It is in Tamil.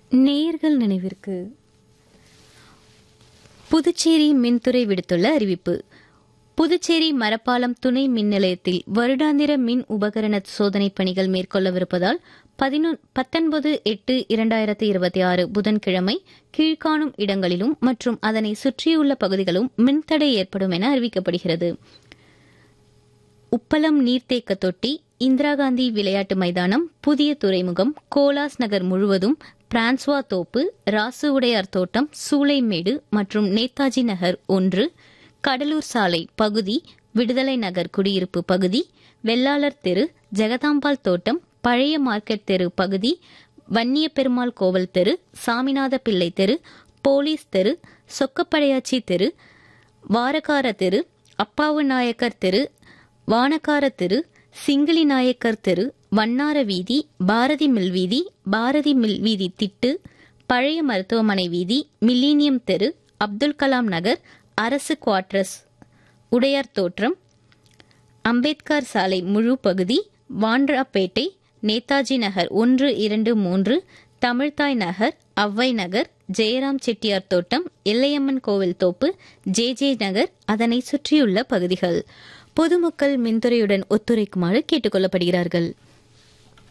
நேயர்கள் நினைவிற்கு புதுச்சேரி மின்துறை விடுத்துள்ள அறிவிப்பு புதுச்சேரி மரப்பாலம் துணை மின் நிலையத்தில் வருடாந்திர மின் உபகரண சோதனை பணிகள் மேற்கொள்ளவிருப்பதால் பத்தொன்பது எட்டு இரண்டாயிரத்தி இருபத்தி ஆறு புதன்கிழமை கீழ்காணும் இடங்களிலும் மற்றும் அதனை சுற்றியுள்ள பகுதிகளும் மின்தடை ஏற்படும் என அறிவிக்கப்படுகிறது உப்பளம் நீர்த்தேக்க தொட்டி இந்திரா காந்தி விளையாட்டு மைதானம் புதிய துறைமுகம் கோலாஸ் நகர் முழுவதும் பிரான்ஸ்வா தோப்பு ராசு உடையார் தோட்டம் சூளைமேடு மற்றும் நேதாஜி நகர் ஒன்று கடலூர் சாலை பகுதி விடுதலை நகர் குடியிருப்பு பகுதி வெள்ளாளர் தெரு ஜெகதாம்பாள் தோட்டம் பழைய மார்க்கெட் தெரு பகுதி வன்னிய பெருமாள் கோவில் தெரு சாமிநாத பிள்ளை தெரு போலீஸ் தெரு சொக்கப்படையாச்சி தெரு வாரக்கார தெரு அப்பாவு நாயக்கர் தெரு வானக்கார தெரு சிங்கிளி நாயக்கர் தெரு வண்ணார வீதி பாரதி மில் வீதி பாரதி மில் வீதி திட்டு பழைய மருத்துவமனை வீதி மில்லினியம் தெரு அப்துல் கலாம் நகர் அரசு குவார்டர்ஸ் உடையார் தோற்றம் அம்பேத்கர் சாலை முழு பகுதி வாண்ட்ராப்பேட்டை நேதாஜி நகர் ஒன்று இரண்டு மூன்று தமிழ்தாய் நகர் அவ்வை நகர் ஜெயராம் செட்டியார் தோட்டம் எல்லையம்மன் கோவில் தோப்பு ஜே ஜே நகர் அதனை சுற்றியுள்ள பகுதிகள் பொதுமக்கள் மின்துறையுடன் ஒத்துழைக்குமாறு கேட்டுக் கொள்ளப்படுகிறார்கள்